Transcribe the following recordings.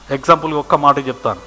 Example ఒక్క మాట చెప్తాను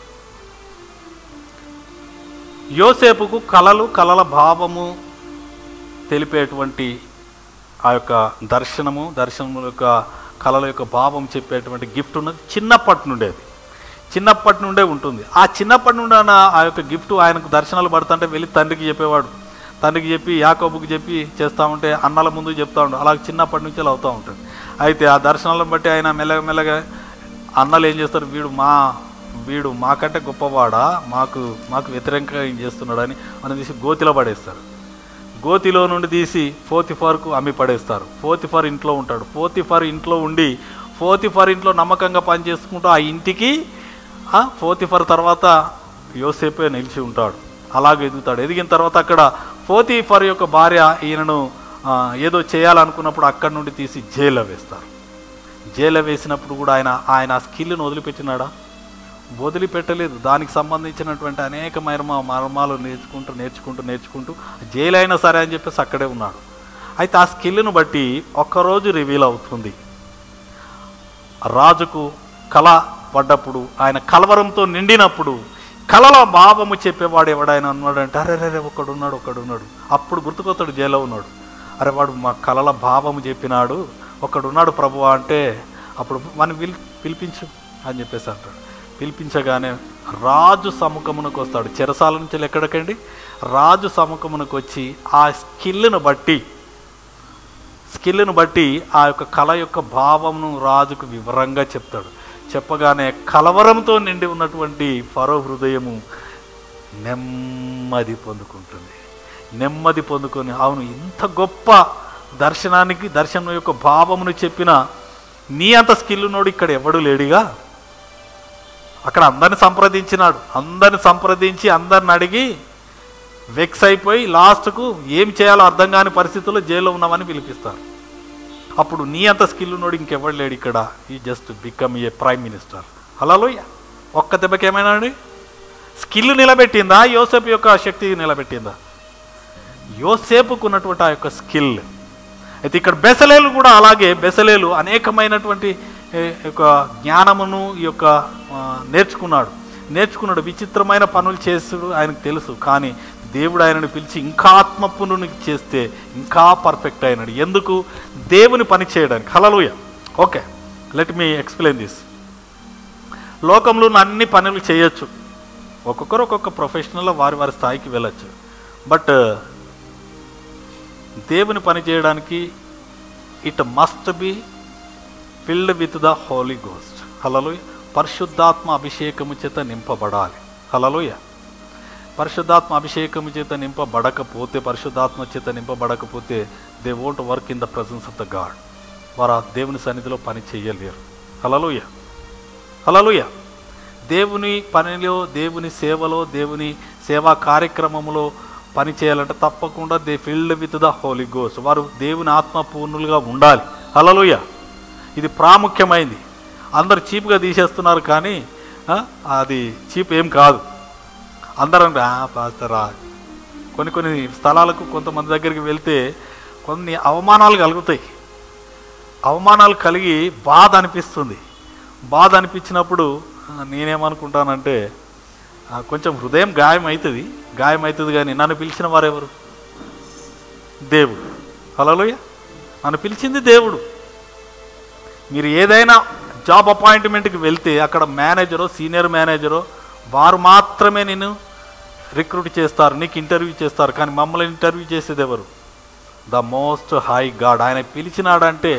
యోసేపుకు కళలు కళల భావము తెలిపేటువంటి ఆ యొక్క దర్శనము దర్శనము యొక్క కళల యొక్క భావం చెప్పేటువంటి గిఫ్ట్ ఉన్నది చిన్నప్పటి నుండే అది చిన్నప్పటి నుండే ఉంటుంది ఆ చిన్నప్పటి నుండి ఆయన ఆ యొక్క గిఫ్ట్ ఆయనకు దర్శనాలు పడుతుంటే వెళ్ళి తండ్రికి చెప్పేవాడు తండ్రికి చెప్పి యాకోబుకి చెప్పి చేస్తూ ఉంటే అన్నల ముందు చెప్తా ఉంటాడు అలా చిన్నప్పటి నుంచి అలా అవుతూ ఉంటుంది అయితే ఆ దర్శనాలను బట్టి ఆయన మెల్లగా మెల్లగా అన్నలు ఏం చేస్తారు వీడు మా వీడు మాకంటే గొప్పవాడా మాకు మాకు వ్యతిరేకంగా ఏం చేస్తున్నాడని మనం తీసి గోతిలో పడేస్తారు గోతిలో నుండి తీసి ఫోతిఫార్కు అమ్మి పడేస్తారు ఫోతిఫార్ ఇంట్లో ఉంటాడు ఫోతిఫార్ ఇంట్లో ఉండి ఫోతిఫార్ ఇంట్లో నమ్మకంగా పనిచేసుకుంటూ ఆ ఇంటికి ఆ ఫోతిఫర్ తర్వాత యోసేపే నిలిచి ఉంటాడు అలాగే ఎదుగుతాడు ఎదిగిన తర్వాత అక్కడ ఫోతిఫర్ యొక్క భార్య ఈయనను ఆ, ఏదో చేయాలనుకున్నప్పుడు అక్కడి నుండి తీసి జైల్లో వేస్తారు జైల్లో వేసినప్పుడు కూడా ఆయన ఆయన ఆ స్కిల్ని వదిలిపెట్టినాడా వదిలిపెట్టలేదు దానికి సంబంధించినటువంటి అనేక మర్మ మర్మాలు నేర్చుకుంటూ నేర్చుకుంటూ నేర్చుకుంటూ జైలు అయినా సరే అని చెప్పేసి అక్కడే ఉన్నాడు అయితే ఆ స్కిల్ను బట్టి ఒక్కరోజు రివీల్ అవుతుంది రాజుకు కళ పడ్డప్పుడు ఆయన కలవరంతో నిండినప్పుడు కళల భావము చెప్పేవాడు ఎవడైనా ఉన్నాడంటే అరే రే ఒకడున్నాడు ఒకడున్నాడు అప్పుడు గుర్తుకొస్తాడు జైల్లో ఉన్నాడు అరే వాడు మా కళల భావము చెప్పినాడు ఒకడున్నాడు ప్రభు అంటే అప్పుడు మనం పిలి పిలిపించు అని చెప్పేసి అంటాడు పిలిపించగానే రాజు సముఖమునకు వస్తాడు చెరసాల నుంచి ఎక్కడికండి రాజు సముఖమునకు వచ్చి ఆ స్కిల్ను బట్టి స్కిల్ను బట్టి ఆ యొక్క కళ యొక్క భావమును రాజుకు వివరంగా చెప్తాడు చెప్పగానే కలవరంతో నిండి ఉన్నటువంటి ఫరో హృదయము నెమ్మది పొందుకుంటుంది నెమ్మది పొందుకొని అవును ఇంత గొప్ప దర్శనానికి దర్శనం యొక్క భావమును చెప్పిన నీ అంత స్కిల్ ఉన్నోడు ఇక్కడ ఎవడు లేడిగా అక్కడ అందరిని సంప్రదించినాడు అందరిని సంప్రదించి అందరిని అడిగి వెక్స్ అయిపోయి లాస్ట్కు ఏం చేయాలో అర్థం కాని పరిస్థితుల్లో జైల్లో ఉన్నామని పిలిపిస్తారు అప్పుడు నీ అంత స్కిల్ ఉన్నోడు ఇంకెవడు లేడు ఇక్కడ ఈ just become a prime minister hallelujah ఒక్క దెబ్బకి ఏమైనా అండి స్కిల్ నిలబెట్టిందా యోసేపు యొక్క శక్తి నిలబెట్టిందా యోసేపుకు ఉన్నటువంటి ఆ యొక్క స్కిల్ అయితే ఇక్కడ బెసలేలు కూడా అలాగే బెసలేలు అనేకమైనటువంటి ఏ, యొక్క జ్ఞానమును ఈ యొక్క ఆ, నేర్చుకున్నాడు నేర్చుకున్నాడు విచిత్రమైన పనులు చేస్తుడు ఆయనకు తెలుసు కానీ దేవుడు ఆయనను పిలిచి ఇంకా ఆత్మపునుని చేస్తే ఇంకా పర్ఫెక్ట్ అయినాడు ఎందుకు దేవుని పని చేయడానికి hallelujah okay let me explain this లోకంలో ఉన్న అన్ని పనులు చేయొచ్చు ఒక్కొక్కరు ఒక్కొక్క ప్రొఫెషనల్లో వారి వారి స్థాయికి వెళ్ళొచ్చు బట్ దేవుని పని చేయడానికి it must be filled with the Holy Ghost hallelujah పరిశుద్ధాత్మ అభిషేకము చేత నింపబడాలి హలలోయ పరిశుద్ధాత్మ అభిషేకము చేత నింపబడకపోతే పరిశుద్ధాత్మ చేత నింపబడకపోతే they won't work in the presence of the God వారు ఆ దేవుని సన్నిధిలో పని చేయలేరు హలలోయ హలలోయ దేవుని పనిలో దేవుని సేవలో దేవుని సేవా కార్యక్రమంలో పని చేయాలంటే తప్పకుండా they filled with the Holy గోస్ వారు దేవుని ఆత్మ పూర్ణులుగా ఉండాలి హలలుయ ఇది ప్రాముఖ్యమైంది అందరు చీప్గా తీసేస్తున్నారు కానీ ఆ, అది చీప్ ఏం కాదు అందరం పాస్తారా కొన్ని కొన్ని స్థలాలకు కొంతమంది దగ్గరికి వెళ్తే కొన్ని అవమానాలు కలుగుతాయి అవమానాలు కలిగి బాధ అనిపిస్తుంది బాధ అనిపించినప్పుడు ఆ, నేనేమనుకుంటానంటే ఆ, కొంచెం హృదయం గాయం అవుతుంది గాయం అవుతుంది కానీ నన్ను పిలిచిన వారెవరు దేవుడు హలోయ నన్ను పిలిచింది దేవుడు మీరు ఏదైనా జాబ్ అపాయింట్మెంట్కి వెళ్తే అక్కడ మేనేజరో సీనియర్ మేనేజరో వారు మాత్రమే నేను రిక్రూట్ చేస్తారు నీకు ఇంటర్వ్యూ చేస్తారు కానీ మమ్మల్ని ఇంటర్వ్యూ చేసేది ఎవరు ద మోస్ట్ హై గాడ్ ఆయన పిలిచినాడంటే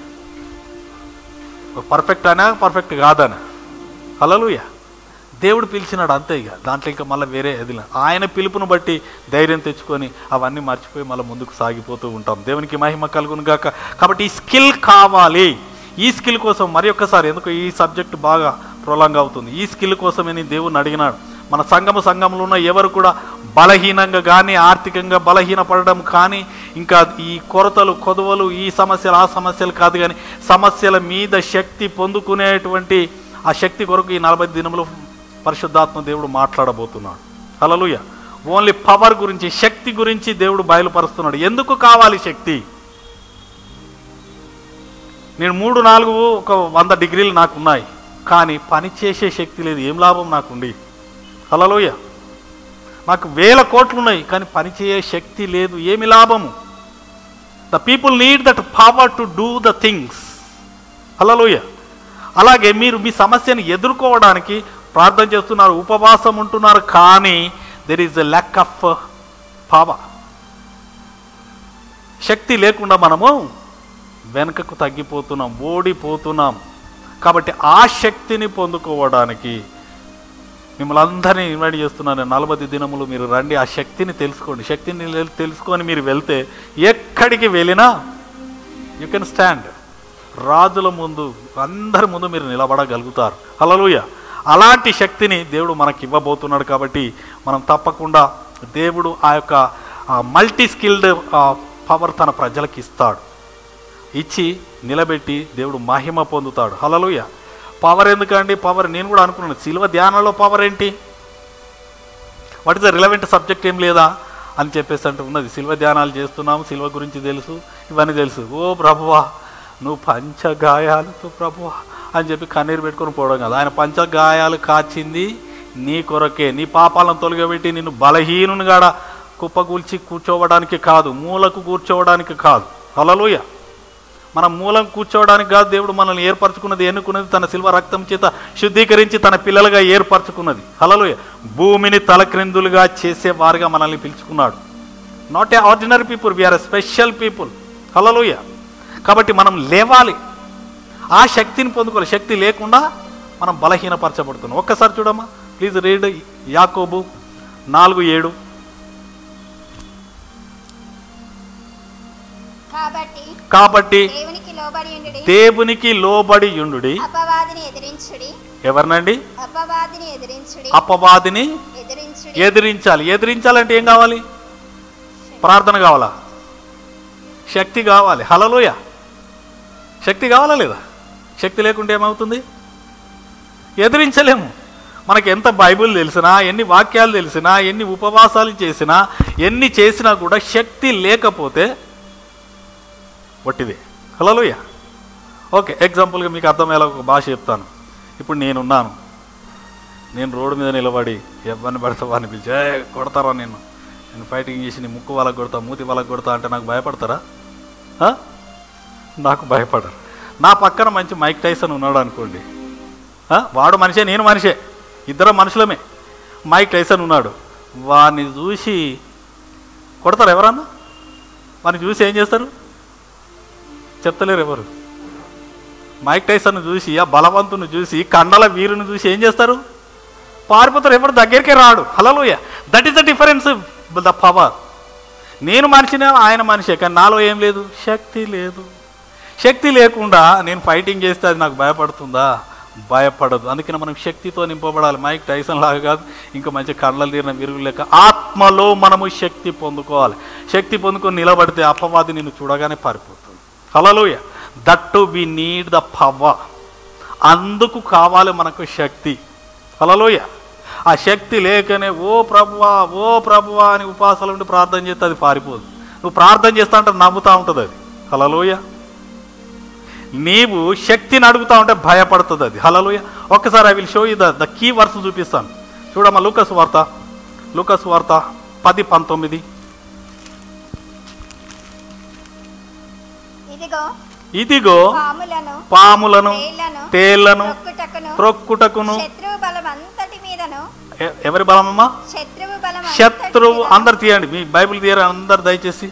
పర్ఫెక్ట్ అనా పర్ఫెక్ట్ కాదనా హలలుయ దేవుడు పిలిచినాడు అంతే ఇక దాంట్లో ఇంకా మళ్ళీ వేరే అది లే. ఆయన పిలుపును బట్టి ధైర్యం తెచ్చుకొని అవన్నీ మర్చిపోయి మళ్ళీ ముందుకు సాగిపోతూ ఉంటాం దేవునికి మహిమ కలుగును గాక కాబట్టి ఈ స్కిల్ కావాలి ఈ స్కిల్ కోసం మరి ఒక్కసారి ఎందుకు ఈ సబ్జెక్ట్ బాగా ప్రొలాంగ్ అవుతుంది ఈ స్కిల్ కోసమే నేను దేవుని అడిగినాడు మన సంఘము సంఘంలో ఉన్న ఎవరు కూడా బలహీనంగా కానీ ఆర్థికంగా బలహీనపడడం కానీ ఇంకా ఈ కొరతలు కొదవలు ఈ సమస్యలు ఆ సమస్యలు కాదు కానీ సమస్యల మీద శక్తి పొందుకునేటువంటి ఆ శక్తి కొరకు ఈ నలభై దినములు పరిశుద్ధాత్మ దేవుడు మాట్లాడబోతున్నాడు హలలుయ ఓన్లీ పవర్ గురించి శక్తి గురించి దేవుడు బయలుపరుస్తున్నాడు ఎందుకు కావాలి శక్తి నేను మూడు నాలుగు ఒక వంద డిగ్రీలు నాకు ఉన్నాయి కానీ పని చేసే శక్తి లేదు ఏం లాభం నాకుండి హలలోయ నాకు వేల కోట్లు ఉన్నాయి కానీ పని చేసే శక్తి లేదు ఏమి లాభము the people need that power to do the things hallelujah అలాగే మీరు మీ సమస్యను ఎదుర్కోవడానికి ప్రార్థన చేస్తున్నారు ఉపవాసం ఉంటున్నారు కానీ there is a lack of power శక్తి లేకుండా మనము వెనుకకు తగ్గిపోతున్నాం ఓడిపోతున్నాం కాబట్టి ఆ శక్తిని పొందుకోవడానికి మిమ్మల్ని అందరినీ ఇన్వైట్ చేస్తున్నాను నలభై దినములు మీరు రండి ఆ శక్తిని తెలుసుకోండి శక్తిని తెల్- తెలుసుకొని మీరు వెళ్తే ఎక్కడికి వెళ్ళినా యూ కెన్ స్టాండ్ రాజుల ముందు అందరి ముందు మీరు నిలబడగలుగుతారు హల్లెలూయా అలాంటి శక్తిని దేవుడు మనకి ఇవ్వబోతున్నాడు కాబట్టి మనం తప్పకుండా దేవుడు ఆ యొక్క మల్టీ స్కిల్డ్ పవర్ తన ప్రజలకు ఇస్తాడు ఇచ్చి నిలబెట్టి దేవుడు మహిమ పొందుతాడు హలలుయ పవర్ ఎందుకండి పవర్ నేను కూడా అనుకున్నాను శిల్వ ధ్యానంలో పవర్ ఏంటి what is the relevant subject ఏం లేదా అని చెప్పేసి అంటే ఉన్నది శిల్వ ధ్యానాలు చేస్తున్నాము శిల్వ గురించి తెలుసు ఇవన్నీ తెలుసు ఓ ప్రభువా నువ్వు పంచగాయాలతో ప్రభువా అని చెప్పి కన్నీరు పెట్టుకొని పోవడం కదా ఆయన పంచగాయాలు కాచింది నీ కొరకే నీ పాపాలను తొలగబెట్టి నిన్ను బలహీనునిగాడ కుప్పగూల్చి కూర్చోవడానికి కాదు మూలకు కూర్చోవడానికి కాదు హలలుయ మనం మూలం కూర్చోవడానికి కాదు దేవుడు మనల్ని ఏర్పరచుకున్నది ఎన్నుకున్నది తన శిల్వ రక్తం చేత శుద్ధీకరించి తన పిల్లలుగా ఏర్పరచుకున్నది హలలోయ భూమిని తలక్రిందులుగా చేసేవారుగా మనల్ని పిలుచుకున్నాడు not a ordinary people we are a special people hallelujah కాబట్టి మనం లేవాలి ఆ శక్తిని పొందుకోవాలి శక్తి లేకుండా మనం బలహీనపరచబడుతున్నాం ఒక్కసారి చూడమ్మా ప్లీజ్ రీడ్ యాకోబు నాలుగు ఏడు కాబట్టి కాబట్టి దేవునికి లోబడి ఉండుడి దేవునికి లోబడి యుండుడి అపవాదిని ఎదిరించుడి ఎవరినండి అపవాదిని ఎదిరించుడి అపవాదిని ఎదిరించుడి ఎదిరించాలి ఎదిరించాలంటే ఏం కావాలి ప్రార్థన కావాలా శక్తి కావాలి హలలోయ శక్తి కావాలా లేదా శక్తి లేకుంటే ఏమవుతుంది ఎదిరించలేము మనకి ఎంత బైబిల్ తెలిసినా ఎన్ని వాక్యాలు తెలిసినా ఎన్ని ఉపవాసాలు చేసినా ఎన్ని చేసినా కూడా శక్తి లేకపోతే వట్టిదే హలోయ ఓకే ఎగ్జాంపుల్గా మీకు అర్థమయ్యేలా ఒక భాష చెప్తాను ఇప్పుడు నేనున్నాను నేను రోడ్డు మీద నిలబడి ఎవరిని పడితే వాడిని పిలిచి "ఏయ్, కొడతారా నేను నేను ఫైటింగ్ చేసి నీ ముక్కు వాళ్ళకి కొడతా మూతి వాళ్ళకి కొడతా అంటే నాకు భయపడతారా ఆ? నాకు భయపడరు నా పక్కన మంచి మైక్ టైసన్ ఉన్నాడు అనుకోండి ఆ? వాడు మనిషే నేను మనిషే ఇద్దరం మనుషులమే మైక్ టైసన్ ఉన్నాడు వాడిని చూసి కొడతారు ఎవరన్నా వాడిని చూసి ఏం చేస్తారు చెప్తలేరు ఎవరు మైక్ టైసన్ చూసి ఆ బలవంతుని చూసి కండల వీరుని చూసి ఏం చేస్తారు పారిపోతారు ఎవరు దగ్గరికే రాడు hallelujah that is the difference the power నేను మనిషినే ఆయన మనిషే కానీ నాలో ఏం లేదు శక్తి లేదు శక్తి లేకుండా నేను ఫైటింగ్ చేస్తే అది నాకు భయపడుతుందా భయపడదు అందుకని మనం శక్తితో నింపబడాలి మైక్ టైసన్ లాగా కాదు ఇంకా మంచి కళ్ళలు తీరిన విరుగు లెక్క ఆత్మలో మనము శక్తి పొందుకోవాలి శక్తి పొందుకొని నిలబడితే అపవాది నిన్ను చూడగానే పారిపోతుంది hallelujah that to we need the power అందుకు కావాలి మనకు శక్తి హలోయ ఆ శక్తి లేకనే ఓ ప్రభువా ఓ ప్రభువా అని ఉపాసాలు ఉండి ప్రార్థన చేస్తే అది పారిపోదు నువ్వు ప్రార్థన చేస్తా అంటే నవ్వుతూ ఉంటుంది అది హలలోయ నీవు శక్తిని అడుగుతా ఉంటే భయపడుతుంది అది హలలోయ ఒక్కసారి I will show you the the key verse చూపిస్తాను చూడమ్మా లూకస్ వార్త లూకస్ వార్త పది పంతొమ్మిది ఇదిగో ఇదిగో పాములను పాములను తేళ్లను తేళ్లను రొక్కుటకును త్రొక్కుటకును శత్రువు బలం అంతటి మీదను ఎ- ఎవరి బలమమ్మా శత్రువు బలం అంతటి శత్రువు మీదను అందరు తీయండి మీ బైబిల్ తీయరు అందరు దయచేసి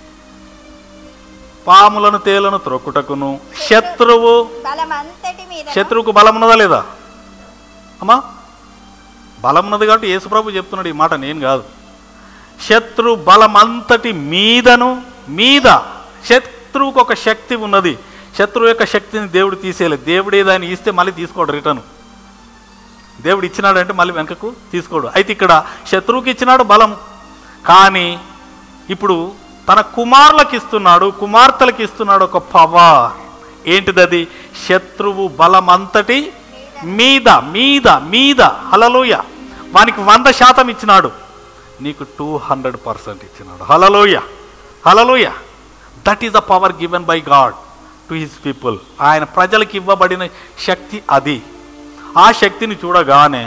పాములను తేలను త్రొక్కుటకును శత్రువు బలం అంతటి మీద శత్రువుకు బలం ఉన్నదా లేదా అమ్మా బలం ఉన్నది కాబట్టి యేసుప్రభు చెప్తున్నాడు ఈ మాట నేను కాదు శత్రు బలం అంతటి మీదను మీద శత్రువుకు ఒక శక్తి ఉన్నది శత్రువు యొక్క శక్తిని దేవుడు తీసేయలేదు దేవుడు ఏదాన్ని ఇస్తే మళ్ళీ తీసుకోడు రిటర్న్ దేవుడు ఇచ్చినాడంటే మళ్ళీ వెనకకు తీసుకోడు అయితే ఇక్కడ శత్రువుకి ఇచ్చినాడు బలం కానీ ఇప్పుడు తన కుమారులకు ఇస్తున్నాడు కుమార్తెలకు ఇస్తున్నాడు ఒక పవర్ ఏంటిదది శత్రువు బలం అంతటి మీద మీద మీద హలలోయ వానికి వంద శాతం ఇచ్చినాడు నీకు టూ హండ్రెడ్ పర్సెంట్ ఇచ్చినాడు hallelujah hallelujah that is the power given by God to his people ఆయన ప్రజలకు ఇవ్వబడిన శక్తి అది ఆ శక్తిని చూడగానే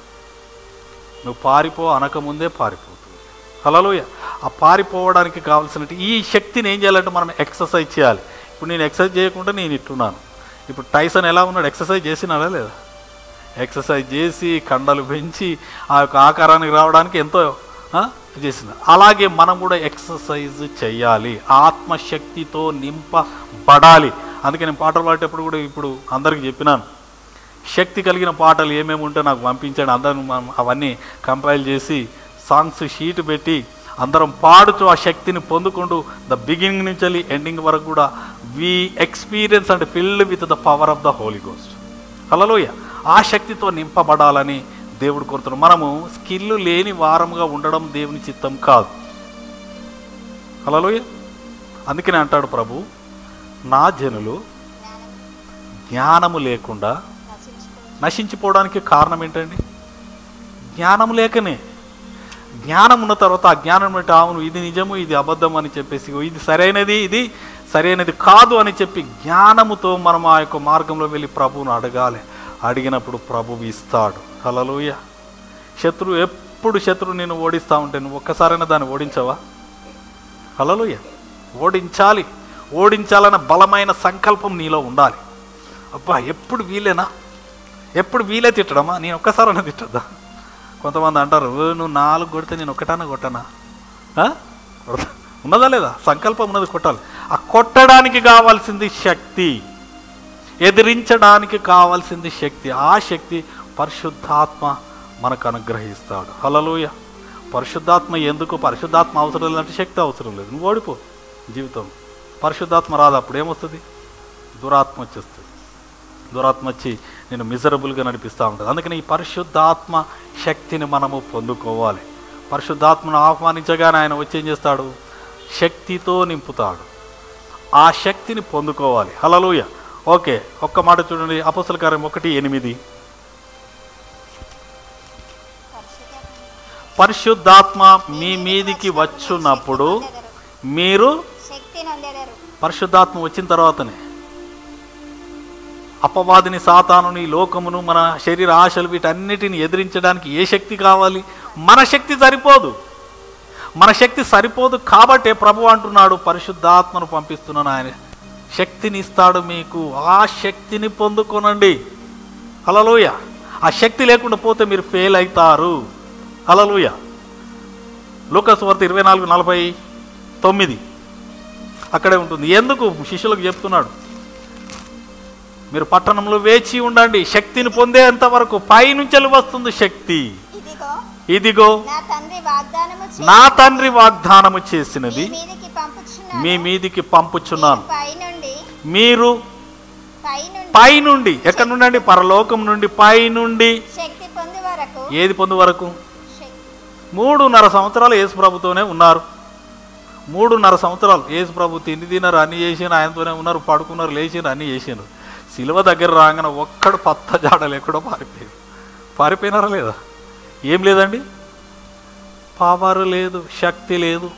నువ్వు పారిపో అనకముందే పారిపోతుంది హలోయ ఆ పారిపోవడానికి కావాల్సిన ఈ శక్తిని ఏం చేయాలంటే మనం ఎక్సర్సైజ్ చేయాలి ఇప్పుడు నేను ఎక్సర్సైజ్ చేయకుండా నేను ఇట్టున్నాను ఇప్పుడు టైసన్ ఎలా ఉన్నాడు ఎక్సర్సైజ్ చేసినాడా లేదా ఎక్సర్సైజ్ చేసి కండలు పెంచి ఆ యొక్క ఆకారానికి రావడానికి ఎంతో ఆ, చేసిన అలాగే మనం కూడా ఎక్సర్సైజ్ చేయాలి ఆత్మశక్తితో నింపబడాలి అందుకే నేను పాటలు పాడేటప్పుడు కూడా ఇప్పుడు అందరికీ చెప్పినాను శక్తి కలిగిన పాటలు ఏమేమి ఉంటే నాకు పంపించండి అందరం మనం అవన్నీ కంపైల్ చేసి సాంగ్స్ షీట్ పెట్టి అందరం పాడుతూ ఆ శక్తిని పొందుకుంటూ ద బిగినింగ్ నుంచి వెళ్ళి ఎండింగ్ వరకు కూడా we experience and filled with the power of the Holy Ghost hallelujah ఆ శక్తితో నింపబడాలని దేవుడు కోరుతున్నాడు మనము స్కిల్ లేని వారముగా ఉండడం దేవుని చిత్తం కాదు హలోయ అందుకనే అంటాడు ప్రభు నా జనులు జ్ఞానము లేకుండా నశించిపోవడానికి కారణం ఏంటండి జ్ఞానం లేకనే జ్ఞానం ఉన్న తర్వాత ఆ జ్ఞానం అంటే అవును ఇది నిజము ఇది అబద్ధం అని చెప్పేసి "ఓ, ఇది సరైనది ఇది సరైనది కాదు అని చెప్పి జ్ఞానముతో మనం ఆ యొక్క మార్గంలో వెళ్ళి ప్రభువును అడగాలి అడిగినప్పుడు ప్రభువు ఇస్తాడు హలలోయ శత్రువు ఎప్పుడు శత్రువు నేను ఓడిస్తా ఉంటే నువ్వు ఒక్కసారైనా దాన్ని ఓడించవా హలలోయ ఓడించాలి ఓడించాలన్న బలమైన సంకల్పం నీలో ఉండాలి అబ్బా ఎప్పుడు వీలేనా ఎప్పుడు వీలే తిట్టడమా నేను ఒక్కసారైనా తిట్టద్దా కొంతమంది అంటారు "ఓ, నువ్వు నాలుగు కొడితే నేను ఒకటానా కొట్టనా ఆ? కొడతా. ఉన్నదా లేదా సంకల్పం ఉన్నది కొట్టాలి ఆ కొట్టడానికి కావాల్సింది శక్తి ఎదిరించడానికి కావాల్సింది శక్తి ఆ శక్తి పరిశుద్ధాత్మ మనకు అనుగ్రహిస్తాడు హలలోయ పరిశుద్ధాత్మ ఎందుకు పరిశుద్ధాత్మ అవసరం లేదంటే శక్తి అవసరం లేదు నువ్వు ఓడిపో జీవితం పరిశుద్ధాత్మ రాదు అప్పుడు ఏమొస్తుంది దురాత్మ వచ్చేస్తుంది దురాత్మ వచ్చి నేను మిజరబుల్గా నడిపిస్తూ ఉంటుంది అందుకని ఈ పరిశుద్ధాత్మ శక్తిని మనము పొందుకోవాలి పరిశుద్ధాత్మను ఆహ్వానించగానే ఆయన వచ్చి ఏం చేస్తాడు శక్తితో నింపుతాడు ఆ శక్తిని పొందుకోవాలి హలలుయ ఓకే ఒక్క మాట చూడండి అపసల కార్యం ఒకటి ఎనిమిది పరిశుద్ధాత్మ మీ మీదికి వచ్చున్నప్పుడు మీరు శక్తి నొందెదరు పరిశుద్ధాత్మ వచ్చిన తర్వాతనే అపవాదిని సాతానుని లోకమును మన శరీర ఆశలు వీటన్నిటిని ఎదిరించడానికి ఏ శక్తి కావాలి మన శక్తి సరిపోదు మన శక్తి సరిపోదు కాబట్టే ప్రభు అంటున్నాడు పరిశుద్ధాత్మను పంపిస్తున్నాను ఆయన శక్తిని ఇస్తాడు మీకు ఆ శక్తిని పొందుకోనండి హలలోయ ఆ శక్తి లేకుండా పోతే మీరు ఫెయిల్ అవుతారు హలలోయ లూకస్ వార్త ఇరవై నాలుగు నలభై తొమ్మిది అక్కడే ఉంటుంది ఎందుకు శిష్యులకు చెప్తున్నాడు మీరు పట్టణంలో వేచి ఉండండి శక్తిని పొందేంత వరకు పైనుంచెలు వస్తుంది శక్తి ఇదిగో ఇదిగో నా తండ్రి వాగ్దానము చేసి నా తండ్రి వాగ్దానము చేసినది మీ మీదికి పంపుచున్నాను మీ మీదికి పంపుచున్నాను పైనుండి మీరు పైనుండి పైనుండి ఎక్కడి నుండి అండి పరలోకం నుండి పైనుండి శక్తి పొందు వరకు ఏది పొందు వరకు శక్తి మూడున్నర సంవత్సరాలు యేసు ప్రభుతోనే ఉన్నారు మూడున్నర సంవత్సరాలు యేసు ప్రభు తిండి తిన్నారు అన్ని చేసిన ఆయనతోనే ఉన్నారు పడుకున్నారు లేచినారు అన్ని చేసినారు సిలువ దగ్గర రాగానే ఒక్కడు పత్త జాడ లేకుండా పారిపోయింది పారిపోయినారా లేదా ఏం లేదండి పవర్ లేదు శక్తి లేదు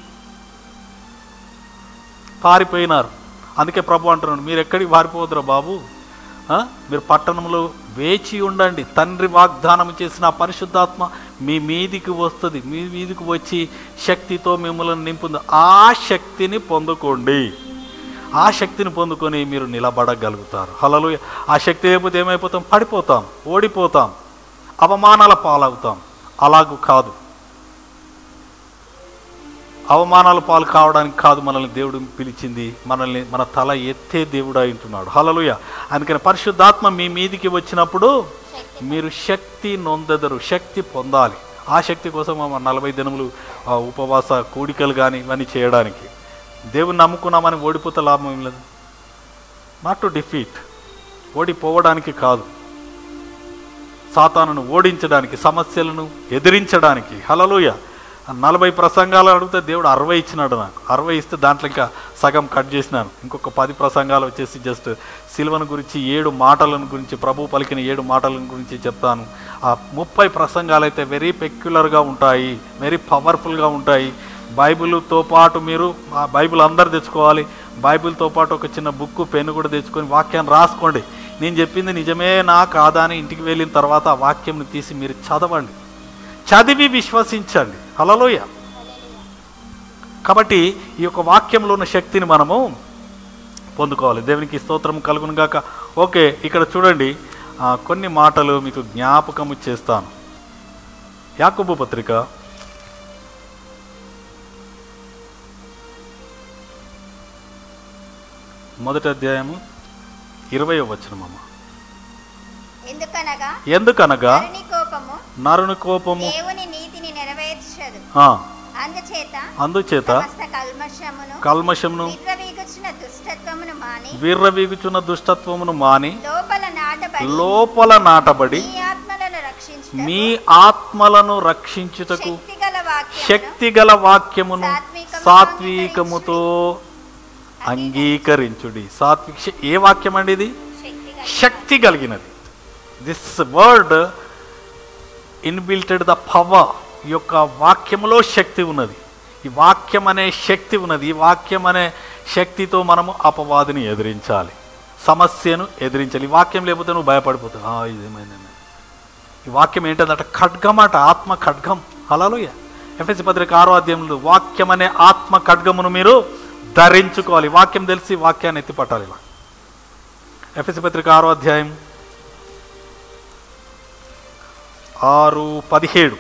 పారిపోయినారు అందుకే ప్రభు అంటున్నాడు మీరు ఎక్కడికి పారిపోవద్దురా బాబు ఆ? మీరు పట్టణంలో వేచి ఉండండి తండ్రి వాగ్దానం చేసిన ఆ పరిశుద్ధాత్మ మీ మీదికి వస్తుంది మీ మీదికి వచ్చి శక్తితో మిమ్మల్ని నింపుంది ఆ శక్తిని పొందుకోండి ఆ శక్తిని పొందుకొని మీరు నిలబడగలుగుతారు హలలు ఆ శక్తి లేకపోతే ఏమైపోతాం పడిపోతాం ఓడిపోతాం అవమానాల పాలవుతాం అలాగూ కాదు అవమానాల పాలు కావడానికి కాదు మనల్ని దేవుడు పిలిచింది మనల్ని మన తల ఎత్తే దేవుడు అంటున్నాడు హలలుయ అందుకని పరిశుద్ధాత్మ మీ మీదికి వచ్చినప్పుడు శక్తి మీరు శక్తి నొందెదరు శక్తి పొందాలి ఆ శక్తి కోసం మన నలభై దినములు ఆ, ఉపవాస కూడికలు కానీ ఇవన్నీ చేయడానికి దేవుని నమ్ముకున్నామని ఓడిపోతే లాభం ఏం లేదు నాట్ టు డిఫీట్ ఓడిపోవడానికి కాదు సాతానును ఓడించడానికి సమస్యలను ఎదిరించడానికి హలలోయ నలభై ప్రసంగాలు అడిగితే దేవుడు అరవై ఇచ్చినాడు నాకు అరవై ఇస్తే దాంట్లో ఇంకా సగం కట్ చేసినాను ఇంకొక పది ప్రసంగాలు వచ్చేసి జస్ట్ సిల్వను గురించి ఏడు మాటలను గురించి ప్రభు పలికిన ఏడు మాటలను గురించి చెప్తాను ఆ ముప్పై ప్రసంగాలు అయితే వెరీ పెక్యులర్గా ఉంటాయి వెరీ పవర్ఫుల్గా ఉంటాయి బైబిల్తో పాటు మీరు ఆ బైబిల్ అందరు తెచ్చుకోవాలి బైబిల్తో పాటు ఒక చిన్న బుక్ పెన్ను కూడా తెచ్చుకొని వాక్యాన్ని రాసుకోండి నేను చెప్పింది నిజమేనా కాదా అని ఇంటికి వెళ్ళిన తర్వాత ఆ వాక్యంని తీసి మీరు చదవండి చదివి విశ్వసించండి హలలోయ కాబట్టి ఈ యొక్క వాక్యంలో ఉన్న శక్తిని మనము పొందుకోవాలి దేవునికి స్తోత్రం కలుగును గాక ఓకే ఇక్కడ చూడండి ఆ, కొన్ని మాటలు మీకు జ్ఞాపకము చేస్తాను యాకోబు పత్రిక మొదటి అధ్యాయము ఇరవై వచనమమ్మ ఎందుకనగా ఎందుకనగా నరుని కోపము నరుని కోపము దేవుని నీతిని నెరవేర్చదు ఆ, అందుచేత అందుచేత సమస్త కల్మషమును కల్మషమును విర్రవీగుచున్న దుష్టత్వమును మాని వీర్రవీగుచున్న దుష్టత్వమును మాని లోపల నాటబడి లోపల నాటబడి మీ ఆత్మలను రక్షించుటకు మీ ఆత్మలను రక్షించుటకు శక్తిగల వాక్యమును శక్తిగల వాక్యమును సాత్వికముతో సాత్వికముతో అంగీకరించుడి సాత్విక శ- ఏ వాక్యం అండి ఇది శక్తిగల శక్తి కలిగినది this word inbuilted the power ఈ యొక్క వాక్యములో శక్తి ఉన్నది ఈ వాక్యం అనే శక్తి ఉన్నది ఈ వాక్యం అనే శక్తితో మనము అపవాదిని ఎదిరించాలి సమస్యను ఎదిరించాలి ఈ వాక్యం లేకపోతే నువ్వు భయపడిపోతావు "ఆ, ఇదేమైంది ఏమైంది." ఈ వాక్యం ఏంటంటే ఖడ్గమాట ఆత్మ ఖడ్గం హలాలుయ ఎఫ్ఎస్సి పత్రిక ఆరో అధ్యాయంలో వాక్యం అనే ఆత్మ ఖడ్గమును మీరు ధరించుకోవాలి వాక్యం తెలిసి వాక్యాన్ని ఎత్తిపట్టాలి ఇలా ఎఫ్ఎస్సి పత్రిక ఆరో అధ్యాయం ఆరు పదిహేడు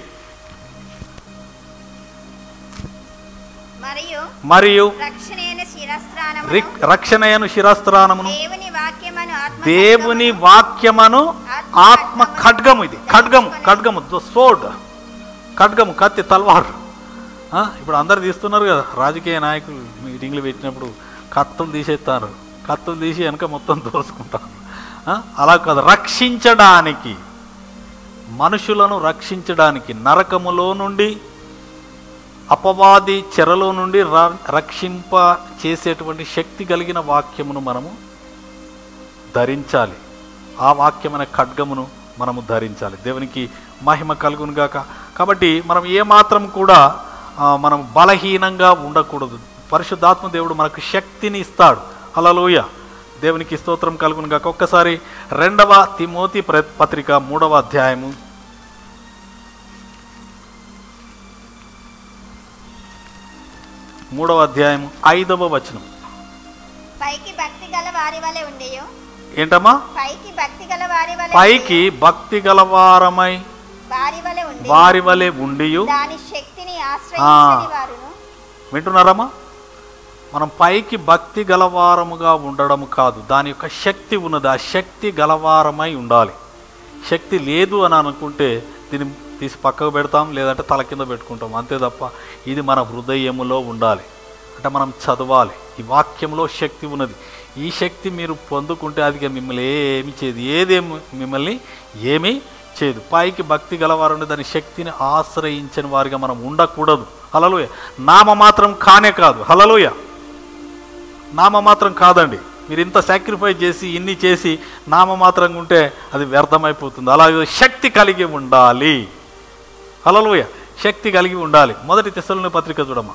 మరియు మరియు రక్షణైన శిరస్త్రానమును రిక్- రక్షణయను శిరస్త్రానమును దేవుని వాక్యమును ఆత్మ దేవుని వాక్యమను ఆత్మ ఖడ్గము ఇది ఖడ్గము ఖడ్గము సోడ్ ఖడ్గము కత్తి తల్వారు ఆ, ఇప్పుడు అందరు తీస్తున్నారు కదా రాజకీయ నాయకులు మీటింగ్లు పెట్టినప్పుడు కత్తులు తీసేస్తారు కత్తులు తీసి వెనక మొత్తం దోసుకుంటారు ఆ, అలా కాదు రక్షించడానికి మనుషులను రక్షించడానికి నరకములో నుండి అపవాది చెరలో నుండి ర- రక్షింప చేసేటువంటి శక్తి కలిగిన వాక్యమును మనము ధరించాలి ఆ వాక్యమైన ఖడ్గమును మనము ధరించాలి దేవునికి మహిమ కలుగును గాక కాబట్టి మనం ఏమాత్రం కూడా ఆ, మనం బలహీనంగా ఉండకూడదు పరిశుద్ధాత్మ దేవుడు మనకు శక్తిని ఇస్తాడు హల్లెలూయ దేవునికి స్తోత్రం కలుగును గాక ఒక్కసారి రెండవ తిమోతి ప్ర- పత్రిక మూడవ అధ్యాయము మూడవ అధ్యాయం ఐదవ వచనం పైకి భక్తి గల వారి వలె ఉండేయో ఏంటమ్మా పైకి భక్తి గల వారి వలె పైకి భక్తి గలవారమై వారి వలె ఉండే వారి వలె ఉండియు దాని శక్తిని ఆశ్రయించని వారును వింటున్నారమ్మా మనం పైకి భక్తి గలవారముగా ఉండడం కాదు దాని యొక్క శక్తి ఉన్నది ఆ శక్తి గలవారమై ఉండాలి శక్తి లేదు అని అనుకుంటే దీన్ని తీసి పక్కకు పెడతాం లేదంటే తల కింద పెట్టుకుంటాం అంతే తప్ప ఇది మన హృదయములో ఉండాలి అంటే మనం చదవాలి ఈ వాక్యంలో శక్తి ఉన్నది ఈ శక్తి మీరు పొందుకుంటే అది ఇక మిమ్మల్ని ఏమి చేయదు ఏదేమి మిమ్మల్ని ఏమీ చేయదు పైకి భక్తి గలవారు ఉండే దాని శక్తిని ఆశ్రయించని వారిగా మనం ఉండకూడదు హలలుయ నామ మాత్రం కానే కాదు హలలుయ నామ మాత్రం కాదండి మీరు ఇంత సాక్రిఫైస్ చేసి ఇన్ని చేసి నామ మాత్రంగా ఉంటే అది వ్యర్థమైపోతుంది అలాగే శక్తి కలిగి ఉండాలి హలలుయ శక్తి కలిగి ఉండాలి మొదటి తెసలుని పత్రిక చూడమ్మా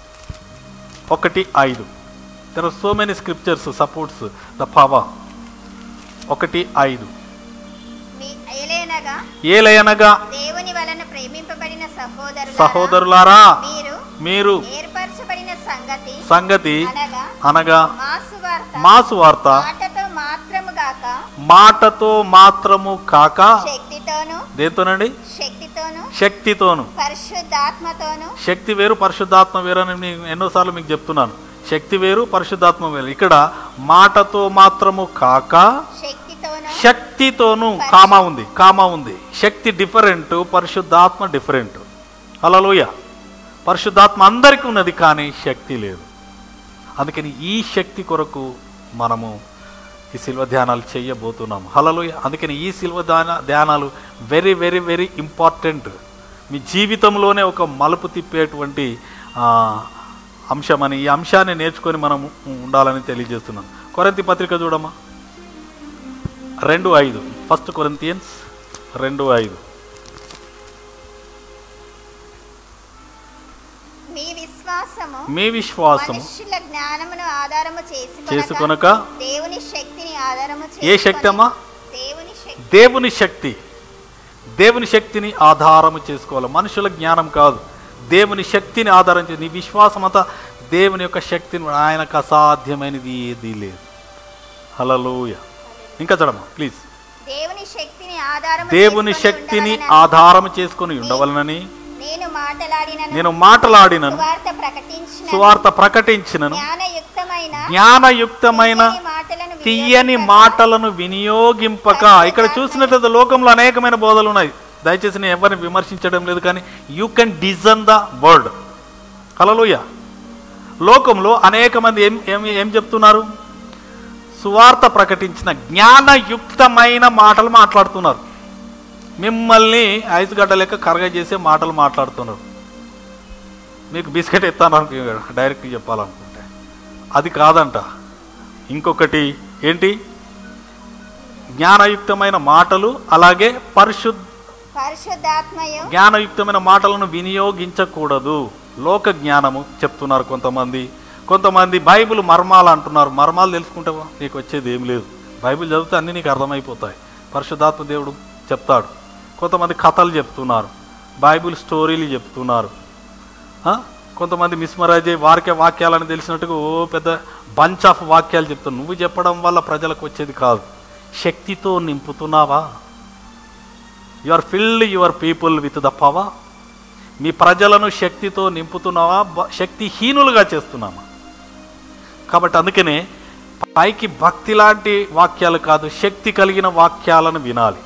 ఒకటి ఐదు there are so many scriptures supports the power ఒకటి ఐదు మీ ఏలైనగా ఏలయనగా దేవుని వలన ప్రేమింపబడిన సహోదరులారా సహోదరులారా మీరు మీరు ఏర్పరచబడిన సంగతి సంగతి అనగా అనగా మాసు వార్త మాసు వార్త మాటతో మాత్రము గాక మాటతో మాత్రము కాక శక్తితోను దేంతోనండి శక్తితోను శక్తితోను పరిశుద్ధాత్మతోను శక్తి వేరు పరిశుద్ధాత్మ వేరు అని నేను ఎన్నోసార్లు మీకు చెప్తున్నాను శక్తి వేరు పరిశుద్ధాత్మ వేరు ఇక్కడ మాటతో మాత్రము కాక శక్తితోను శక్తితోనూ కామా ఉంది కామా ఉంది శక్తి డిఫరెంట్ పరిశుద్ధాత్మ డిఫరెంట్ హల్లెలూయ పరిశుద్ధాత్మ అందరికీ ఉన్నది కానీ శక్తి లేదు అందుకని ఈ శక్తి కొరకు మనము ఈ శిల్వ ధ్యానాలు చేయబోతున్నాము హలలోయ అందుకని ఈ శిల్వ ధ్యాన ధ్యానాలు వెరీ వెరీ వెరీ ఇంపార్టెంట్ మీ జీవితంలోనే ఒక మలుపు తిప్పేటువంటి ఆ, అంశమని ఈ అంశాన్ని నేర్చుకొని మనం ఉండాలని తెలియజేస్తున్నాను కొరంతి పత్రిక చూడమ్మా రెండు ఐదు ఫస్ట్ కొరంతియన్స్ రెండు ఐదు మీ విశ్వాసము మీ విశ్వాసము మనుష్యుల జ్ఞానమును ఆధారము చేసుకొనక చేసుకొనక దేవుని శక్తిని ఆధారము ఏ శక్తి చేసుకొని అమ్మా దేవుని శక్తి దేవుని శక్తి దేవుని శక్తిని ఆధారము చేసుకోవాలి మనుషుల జ్ఞానం కాదు దేవుని శక్తిని ఆధారం చేసి నీ విశ్వాసం అంతా దేవుని యొక్క శక్తిని ఆయనకు అసాధ్యమైనది ఏదీ లేదు హలలోయ ఇంకా చూడమ్మా ప్లీజ్ దేవుని శక్తిని ఆధారము దేవుని చేసుకొని శక్తిని ఉండవలెనని ఆధారం చేసుకొని ఉండవలనని నేను మాటలాడిన నేను మాట్లాడినను సువార్త ప్రకటించిన సువార్త ప్రకటించినను జ్ఞానయుక్తమైన జ్ఞానయుక్తమైన తీయని మాటలను తీయని వినియోగింపక మాటలను వినియోగింపక ఇక్కడ చూసినట్లయితే లోకంలో అనేకమైన బోధలు ఉన్నాయి దయచేసి నేను ఎవరిని విమర్శించడం లేదు కానీ you can discern the word hallelujah లోకంలో అనేక మంది ఏం ఏం ఏం చెప్తున్నారు సువార్త ప్రకటించిన జ్ఞానయుక్తమైన మాటలు మాట్లాడుతున్నారు మిమ్మల్ని ఐసుగడ్డ లెక్క కరగ చేసే మాటలు మాట్లాడుతున్నారు మీకు బిస్కెట్ ఎత్తాను అనుకో డైరెక్ట్ చెప్పాలనుకుంటే అది కాదంట ఇంకొకటి ఏంటి జ్ఞానయుక్తమైన మాటలు అలాగే పరిశుద్ధ పరిశుద్ధాత్మయు జ్ఞానయుక్తమైన మాటలను వినియోగించకూడదు లోక జ్ఞానము చెప్తున్నారు కొంతమంది కొంతమంది బైబిల్ మర్మాలు అంటున్నారు మర్మాలు తెలుసుకుంటే నీకు వచ్చేది ఏం లేదు బైబిల్ చదివితే అన్నీ నీకు అర్థమైపోతాయి పరిశుద్ధాత్మ దేవుడు చెప్తాడు కొంతమంది కథలు చెప్తున్నారు బైబిల్ స్టోరీలు చెప్తున్నారు ఆ? కొంతమంది మిస్మరైజ్ అయ్యి వారికే వాక్యాలని తెలిసినట్టుగా ఓ పెద్ద బంచ్ ఆఫ్ వాక్యాలు చెప్తున్నారు నువ్వు చెప్పడం వల్ల ప్రజలకు వచ్చేది కాదు శక్తితో నింపుతున్నావా you are filled your people with the power మీ ప్రజలను శక్తితో నింపుతున్నావా బ- శక్తిహీనులుగా చేస్తున్నామా కాబట్టి అందుకనే పైకి భక్తి లాంటి వాక్యాలు కాదు శక్తి కలిగిన వాక్యాలను వినాలి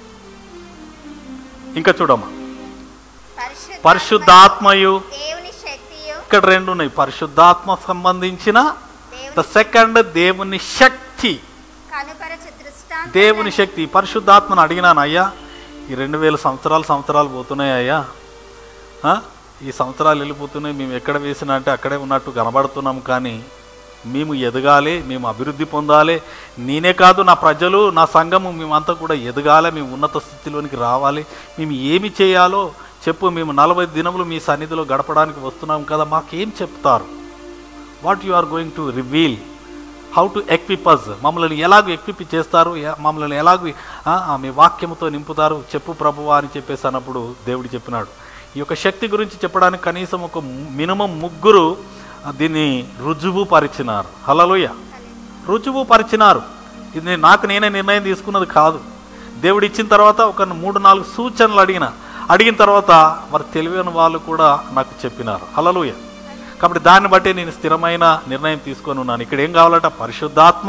ఇంకా చూడమ్మా పరిశుద్ధాత్మయు పరిశుద్ధాత్మయు దేవుని శక్తియు ఇక్కడ రెండు ఉన్నాయి పరిశుద్ధాత్మ సంబంధించిన ద దేవుని సెకండ్ దేవుని శక్తి కనుపరచు దృష్టాంతం దేవుని శక్తి పరిశుద్ధాత్మను అడిగినాను అయ్యా ఈ రెండు వేల సంవత్సరాలు సంవత్సరాలు పోతున్నాయి అయ్యా ఆ? ఈ సంవత్సరాలు వెళ్ళిపోతున్నాయి మేము ఎక్కడ వేసినా అంటే అక్కడే ఉన్నట్టు కనబడుతున్నాం కానీ మేము ఎదగాలి మేము అభివృద్ధి పొందాలి నేనే కాదు నా ప్రజలు నా సంఘము మేమంతా కూడా ఎదగాలి మేము ఉన్నత స్థితిలోనికి రావాలి మేము ఏమి చేయాలో చెప్పు మేము నలభై దినములు మీ సన్నిధిలో గడపడానికి వస్తున్నాం కదా మాకేం చెప్తారు what you are going to reveal how to equip us మమ్మల్ని ఎలాగ ఎక్విప్ చేస్తారు ఎ- మమ్మల్ని ఎలాగ ఆ, ఆ, మీ వాక్యముతో నింపుతారు చెప్పు ప్రభువా అని చెప్పేసి అన్నప్పుడు దేవుడు చెప్పినాడు ఈ యొక్క శక్తి గురించి చెప్పడానికి కనీసం ఒక మినిమం ముగ్గురు ఆ, దీన్ని రుజువు పరిచినారు హలలోయ రుజువు పరిచినారు ఇది నేను- నాకు నేనే నిర్ణయం తీసుకున్నది కాదు దేవుడు ఇచ్చిన తర్వాత ఒక మూడు నాలుగు సూచనలు అడిగిన అడిగిన తర్వాత వారు తెలివైన వాళ్ళు కూడా నాకు చెప్పినారు హలలుయ కాబట్టి దాన్ని బట్టి నేను స్థిరమైన నిర్ణయం తీసుకొని ఉన్నాను ఇక్కడ ఏం కావాలట పరిశుద్ధాత్మ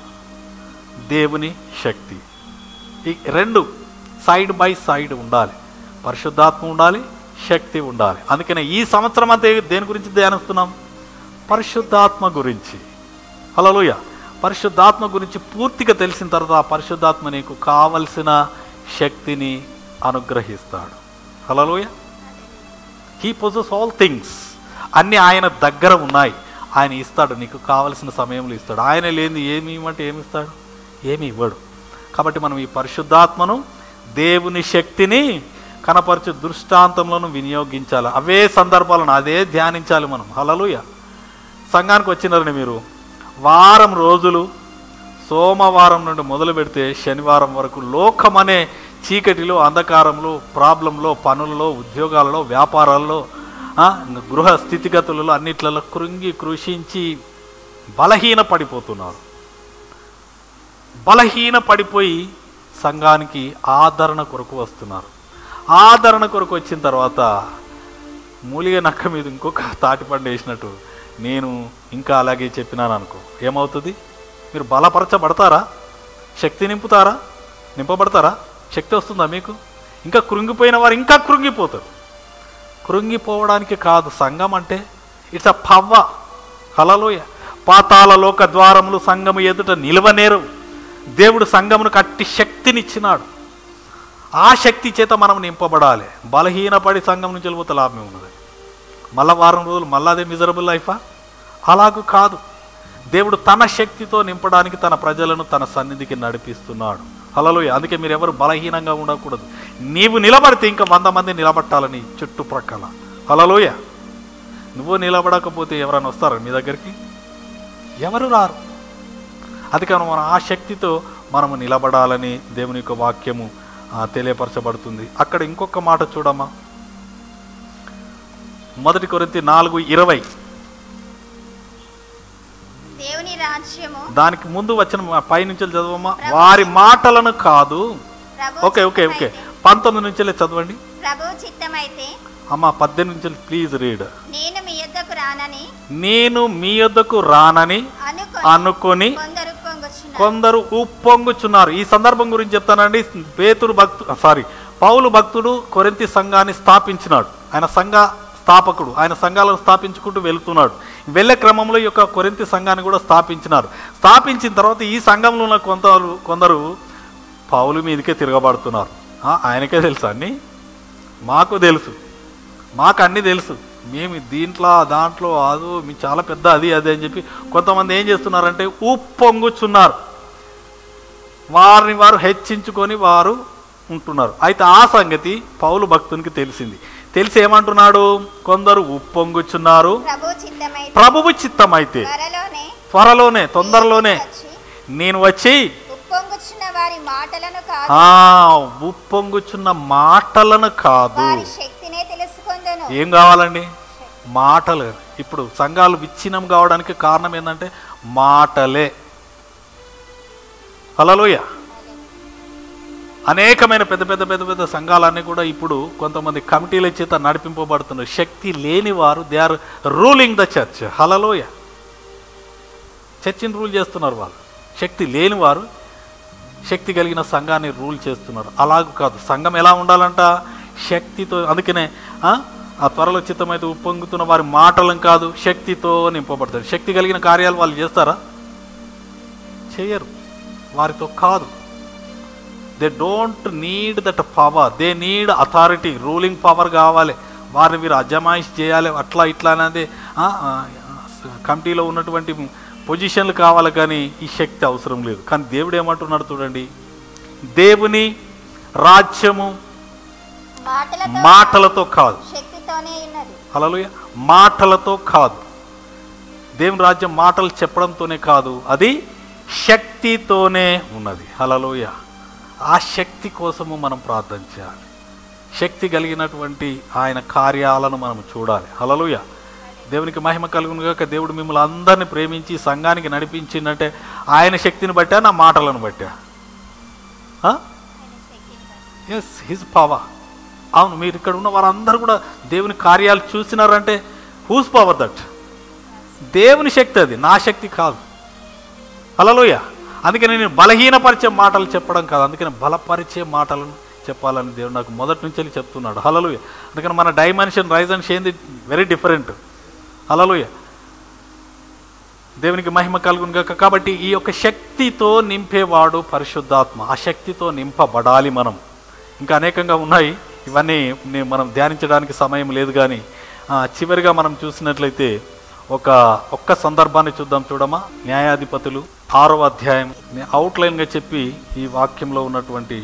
దేవుని శక్తి ఈ రెండు సైడ్ బై సైడ్ ఉండాలి పరిశుద్ధాత్మ ఉండాలి శక్తి ఉండాలి అందుకనే ఈ సంవత్సరం అంతా దేని గురించి ధ్యానిస్తున్నాం పరిశుద్ధాత్మ గురించి హలోయ పరిశుద్ధాత్మ గురించి పూర్తిగా తెలిసిన తర్వాత ఆ పరిశుద్ధాత్మ నీకు కావలసిన శక్తిని అనుగ్రహిస్తాడు హలోయ హీ పొజెస్ ఆల్ థింగ్స్ అన్నీ ఆయన దగ్గర ఉన్నాయి ఆయన ఇస్తాడు నీకు కావలసిన సమయంలో ఇస్తాడు ఆయన లేని ఏమి ఇవ్వమంటే ఏమి ఇస్తాడు ఏమి ఇవ్వడు కాబట్టి మనం ఈ పరిశుద్ధాత్మను దేవుని శక్తిని కనపరచు దృష్టాంతంలోను వినియోగించాలి అవే సందర్భాలను అదే ధ్యానించాలి మనం హలలుయ సంఘానికి వచ్చినారని మీరు వారం రోజులు సోమవారం నుండి మొదలు పెడితే శనివారం వరకు లోకమనే చీకటిలో అంధకారంలో ప్రాబ్లంలో పనులలో ఉద్యోగాలలో వ్యాపారాల్లో ఆ, గృహ స్థితిగతులలో అన్నిట్లలో కృంగి కృషించి బలహీన పడిపోతున్నారు బలహీన పడిపోయి సంఘానికి ఆదరణ కొరకు వస్తున్నారు ఆదరణ కొరకు వచ్చిన తర్వాత మూలిగ నక్క మీద ఇంకొక తాటిపండు వేసినట్టు నేను ఇంకా అలాగే చెప్పినాను అనుకో ఏమవుతుంది మీరు బలపరచబడతారా శక్తి నింపుతారా నింపబడతారా శక్తి వస్తుందా మీకు ఇంకా కృంగిపోయిన వారు ఇంకా కృంగిపోతారు కృంగిపోవడానికి కాదు సంఘం అంటే ఇట్స్ అ పవ్వ హలలోయ పాతాల లోక ద్వారములు సంఘము ఎదుట నిలవనేరు దేవుడు సంఘమును కట్టి శక్తినిచ్చినాడు ఆ శక్తి చేత మనం నింపబడాలి బలహీనపడి సంఘం నుంచి వెళ్ళిపోతే లాభమే ఉన్నది మళ్ళా వారం రోజులు మళ్ళా అదే మిజరబుల్ లైఫా అలాగూ కాదు దేవుడు తన శక్తితో నింపడానికి తన ప్రజలను తన సన్నిధికి నడిపిస్తున్నాడు హలలోయ అందుకే మీరు ఎవరు బలహీనంగా ఉండకూడదు నీవు నిలబడితే ఇంకా వంద మంది నిలబట్టాలని చుట్టుప్రక్కల హలలోయ నువ్వు నిలబడకపోతే ఎవరైనా వస్తారా మీ దగ్గరికి ఎవరు రారు అందుకని మనం ఆ శక్తితో మనము నిలబడాలని దేవుని యొక్క వాక్యము ఆ, తెలియపరచబడుతుంది అక్కడ ఇంకొక మాట చూడమ్మా మొదటి కొరింతి నాలుగు ఇరవై దేవుని రాజ్యము దానికి ముందు వచ్చిన పైనుంచి చదవమ్మా వారి మాటలను కాదు ప్రభు ఓకే ఓకే ఓకే చిత్తమైతే- పంతొమ్మిది నుంచెలే చదవండి ప్రభు చిత్తమైతే అమ్మ పద్దెనిమిది నుంచి ప్లీజ్ రీడ్ నేను మీ యొద్దకు రానని నేను మీ యొద్దకు రానని అనుకొని అనుకొని కొందరు పొంగుచున్నారు కొందరు ఉప్పొంగుచున్నారు ఈ సందర్భం గురించి చెప్తానండి పేతురు భక్తు సారీ పౌలు భక్తుడు కొరింతి సంఘాన్ని స్థాపించినాడు ఆయన సంఘ స్థాపకుడు ఆయన సంఘాలను స్థాపించుకుంటూ వెళ్తున్నాడు వెళ్ళే క్రమంలో ఈ యొక్క కొరింతి సంఘాన్ని కూడా స్థాపించినారు స్థాపించిన తర్వాత ఈ సంఘంలో ఉన్న కొందరు కొందరు పౌలు మీదకే తిరగబడుతున్నారు ఆ, ఆయనకే తెలుసు అన్నీ మాకు తెలుసు మాకు అన్నీ తెలుసు మేము దీంట్లో దాంట్లో అదో మీ చాలా పెద్ద అది అది అని చెప్పి కొంతమంది ఏం చేస్తున్నారంటే ఉప్పొంగుచున్నారు వారిని వారు హెచ్చించుకొని వారు ఉంటున్నారు అయితే ఆ సంగతి పౌలు భక్తునికి తెలిసింది తెలిసి ఏమంటున్నాడు కొందరు ఉప్పొంగుచున్నారు ప్రభు చిత్తమైతే ప్రభువు చిత్తమైతే త్వరలోనే త్వరలోనే తొందరలోనే వచ్చి నేను వచ్చి ఉప్పొంగుచున్న వారి మాటలను కాదు ఆ ఉప్పొంగుచున్న మాటలను కాదు వారి శక్తినే తెలుసుకుందును ఏం కావాలండి మాటలు ఇప్పుడు సంఘాలు విచ్ఛిన్నం కావడానికి కారణం ఏంటంటే మాటలే హలోయ అనేకమైన పెద్ద పెద్ద పెద్ద పెద్ద సంఘాలన్నీ కూడా ఇప్పుడు కొంతమంది కమిటీల చేత నడిపింపబడుతున్నారు శక్తి లేని వారు they are ruling the church hallelujah చర్చిని రూల్ చేస్తున్నారు వాళ్ళు శక్తి లేని వారు శక్తి కలిగిన సంఘాన్ని రూల్ చేస్తున్నారు అలాగూ కాదు సంఘం ఎలా ఉండాలంట శక్తితో అందుకనే ఆ, ఆ త్వరలో చిత్తమైతే ఉప్పొంగుతున్న వారి మాటలను కాదు శక్తితో నింపబడతారు శక్తి కలిగిన కార్యాలు వాళ్ళు చేస్తారా చేయరు వారితో కాదు they don't need that power they need authority ruling power కావాలి వారిని మీరు అజమాయిష్ చేయాలి అట్లా ఇట్లా అనేది ఆ, ఆ, కమిటీలో ఉన్నటువంటి పొజిషన్లు కావాలి కానీ ఈ శక్తి అవసరం లేదు కానీ దేవుడు ఏమంటున్నాడు చూడండి దేవుని రాజ్యము మాటలతో మాటలతో కాదు శక్తితోనే ఉన్నది హల్లెలూయ మాటలతో కాదు దేవుని రాజ్యం మాటలు చెప్పడంతోనే కాదు అది శక్తితోనే ఉన్నది హల్లెలూయ ఆ శక్తి కోసము మనం ప్రార్థన చేయాలి శక్తి కలిగినటువంటి ఆయన కార్యాలను మనం చూడాలి హల్లెలూయ దేవునికి మహిమ కలుగును గాక దేవుడు మిమ్మల్ని అందరిని ప్రేమించి సంఘానికి నడిపించిందంటే ఆయన శక్తిని బట్టా నా మాటలను బట్టా ఎస్ హిజ్ పవర్ అవును మీరు ఇక్కడ ఉన్న వారందరూ కూడా దేవుని కార్యాలు చూసినారంటే హూస్ పవర్ దట్ దేవుని శక్తి అది నా శక్తి కాదు హలోయ అందుకని నేను బలహీనపరిచే మాటలు చెప్పడం కాదు అందుకని బలపరిచే మాటలను చెప్పాలని దేవుడు నాకు మొదటి నుంచి వెళ్ళి చెప్తున్నాడు హలలుయ అందుకని మన డైమెన్షన్ రైజన్స్ ఏంది వెరీ డిఫరెంట్ హలలుయ దేవునికి మహిమ కలుగును గాక కాబట్టి ఈ యొక్క శక్తితో నింపేవాడు పరిశుద్ధాత్మ ఆ శక్తితో నింపబడాలి మనం ఇంకా అనేకంగా ఉన్నాయి ఇవన్నీ నే- మనం ధ్యానించడానికి సమయం లేదు కానీ ఆ, చివరిగా మనం చూసినట్లయితే ఒక ఒక్క సందర్భాన్ని చూద్దాం చూడమా న్యాయాధిపతులు ఆరో అధ్యాయం నేను అవుట్లైన్గా చెప్పి ఈ వాక్యంలో ఉన్నటువంటి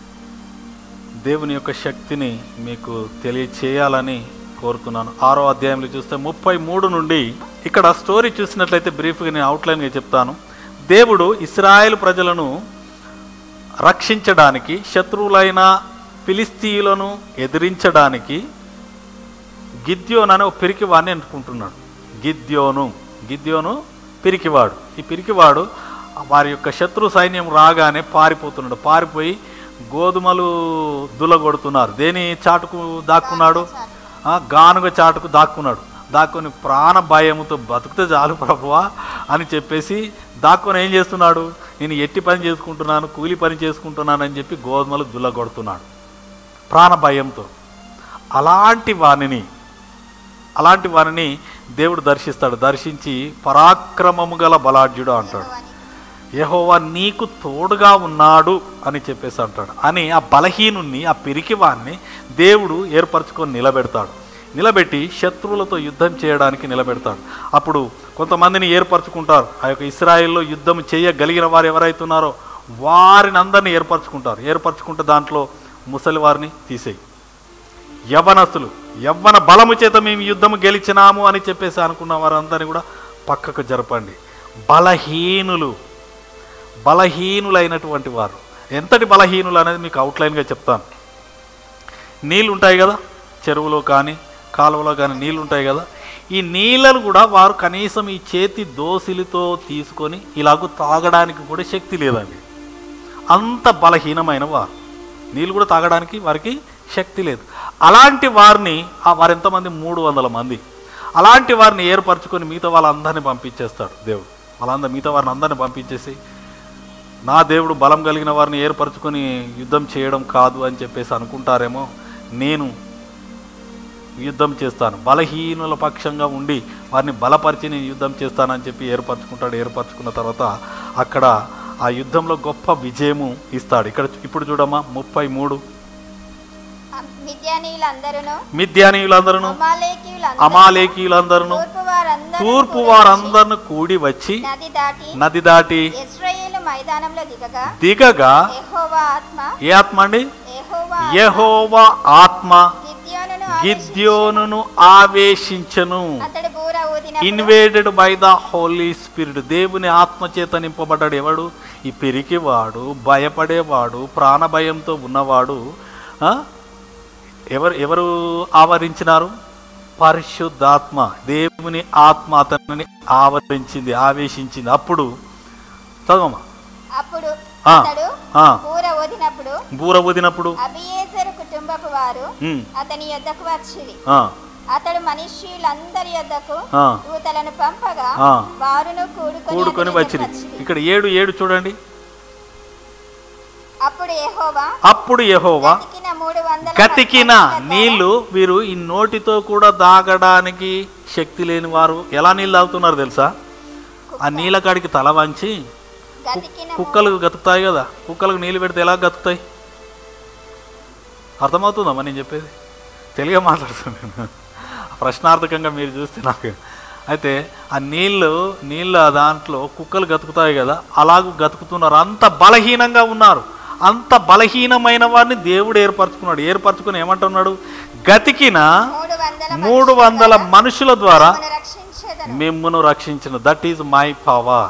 దేవుని యొక్క శక్తిని మీకు తెలియచేయాలని కోరుతున్నాను ఆరో అధ్యాయంలో చూస్తే ముప్పై మూడు నుండి ఇక్కడ స్టోరీ చూసినట్లయితే బ్రీఫ్గా నేను అవుట్లైన్గా చెప్తాను దేవుడు ఇస్రాయేల్ ప్రజలను రక్షించడానికి శత్రువులైన ఫిలిస్తీయులను ఎదిరించడానికి గిద్యోన్ అనే ఒక పిరికివాడిని ఎన్నుకుంటున్నాడు గిద్యోను గిద్యోను పిరికివాడు ఈ పిరికివాడు వారి యొక్క శత్రు సైన్యం రాగానే పారిపోతున్నాడు పారిపోయి గోధుమలు దులగొడుతున్నారు దేని చాటుకు దాక్కున్నాడు ఆ, గానుగ చాటుకు దాక్కున్నాడు దాక్కుని ప్రాణ భయముతో బతుకుతే చాలు ప్రభువా అని చెప్పేసి దాక్కుని ఏం చేస్తున్నాడు నేను ఎట్టి పని చేసుకుంటున్నాను కూలి పని చేసుకుంటున్నాను అని చెప్పి గోధుమలు దుల్లగొడుతున్నాడు ప్రాణ భయంతో అలాంటి వాణిని అలాంటి వారిని దేవుడు దర్శిస్తాడు దర్శించి పరాక్రమము గల బలాఢ్యుడు అంటాడు యెహోవా నీకు తోడుగా ఉన్నాడు అని చెప్పేసి అంటాడు అని ఆ బలహీనుణ్ణి ఆ పిరికివాన్ని దేవుడు ఏర్పరచుకొని నిలబెడతాడు నిలబెట్టి శత్రువులతో యుద్ధం చేయడానికి నిలబెడతాడు అప్పుడు కొంతమందిని ఏర్పరచుకుంటారు ఆ యొక్క ఇస్రాయిల్లో యుద్ధం చేయగలిగిన వారు ఎవరైతున్నారో వారిని అందరినీ ఏర్పరచుకుంటారు ఏర్పరచుకుంటే దాంట్లో ముసలి వారిని తీసేయి యవ్వనస్తులు యవ్వన బలము చేత మేము యుద్ధము గెలిచినాము అని చెప్పేసి అనుకున్న వారందరినీ కూడా పక్కకు జరపండి బలహీనులు బలహీనులైనటువంటి వారు ఎంతటి బలహీనులు అనేది మీకు అవుట్లైన్గా చెప్తాను నీళ్ళు ఉంటాయి కదా చెరువులో కానీ కాలువలో కానీ నీళ్ళు ఉంటాయి కదా ఈ నీళ్ళను కూడా వారు కనీసం ఈ చేతి దోసిలితో తీసుకొని ఇలాగూ తాగడానికి కూడా శక్తి లేదండి అంత బలహీనమైన వారు నీళ్ళు కూడా తాగడానికి వారికి శక్తి లేదు అలాంటి వారిని ఆ వారు ఎంతమంది మూడు వందల మంది అలాంటి వారిని ఏర్పరచుకొని మిగతా వాళ్ళందరినీ పంపించేస్తాడు దేవుడు వాళ్ళందరూ మిగతా వారిని అందరిని పంపించేసి నా దేవుడు బలం కలిగిన వారిని ఏర్పరచుకొని యుద్ధం చేయడం కాదు అని చెప్పేసి అనుకుంటారేమో నేను యుద్ధం చేస్తాను బలహీనుల పక్షంగా ఉండి వారిని బలపరిచి నేను యుద్ధం చేస్తానని చెప్పి ఏర్పరచుకుంటాడు ఏర్పరచుకున్న తర్వాత అక్కడ ఆ యుద్ధంలో గొప్ప విజయము ఇస్తాడు ఇక్కడ ఇప్పుడు చూడమ్మా ముప్పై మూడు మిద్యానీయులందరూ మిద్యానీయులందరూ అమాలేకీయులందరూ అమాలేకీయులందరూ తూర్పు వారందరూ తూర్పు వారందరిని కూడి వచ్చి నది దాటి నది దాటి ఇస్రాయేలు మైదానంలో దిగగా దిగగా యెహోవా ఆత్మ ఏ ఆత్మ అండి యెహోవా యెహోవా ఆత్మ గిద్యోనును గిద్యోనును ఆవేశించను అతడు బూర ఊదినప్పుడు invaded by the Holy Spirit దేవుని ఆత్మ చేత నింపబడ్డాడు ఎవడు ఈ పెరికివాడు భయపడేవాడు ప్రాణభయంతో ఉన్నవాడు ఆ? ఎవరు ఎవరు ఆవరించినారు పరిశుద్ధాత్మ దేవుని ఆత్మ అతనిని ఆవరించింది ఆవేశించింది అప్పుడు చదవమ్మా అప్పుడు ఆ. అతడు ఆ, బూర ఊదినప్పుడు బూర ఊదినప్పుడు అబియేజరు కుటుంబపు వారు ఉమ్, అతని యొద్దకు వచ్చిరి ఆ, అతడు మనుష్యులందరి యొద్దకు ఆ. దూతలను పంపగా ఆ. వారును కూడుకొని కూడుకొని అతని వచ్చింది యొద్దకు వచ్చిరి. ఇక్కడ ఏడు ఏడు చూడండి అప్పుడు యెహోవా అప్పుడు యెహోవా గతికిన మూడు వందల గతికిన పట్టణముల నీళ్లు వీరు ఈ నోటితో కూడా దాగడానికి శక్తి లేని వారు ఎలా నీళ్ళు తాగుతున్నారు తెలుసా ఆ నీళ్ళ కాడికి తల వంచి గతికిన కుక్కలు గతుకుతాయి కదా కుక్కలకు నీళ్ళు పెడితే ఎలా గతుకుతాయి అర్థమవుతుందమ్మా నేను చెప్పేది తెలియ మాట్లాడుతున్నాను ప్రశ్నార్థకంగా మీరు చూస్తే నాకు అయితే ఆ నీళ్ళు నీళ్ళ దాంట్లో కుక్కలు గతుకుతాయి కదా అలాగూ గతుకుతున్నారు అంత బలహీనంగా ఉన్నారు అంత బలహీనమైన వారిని దేవుడు ఏర్పరచుకున్నాడు ఏర్పరచుకుని ఏమంటున్నాడు గతికిన మూడు వందల మూడు వందల మనుషుల ద్వారా మనుషులను రక్షించెదను. మిమ్మును రక్షించిన దట్ ఈజ్ మై పవర్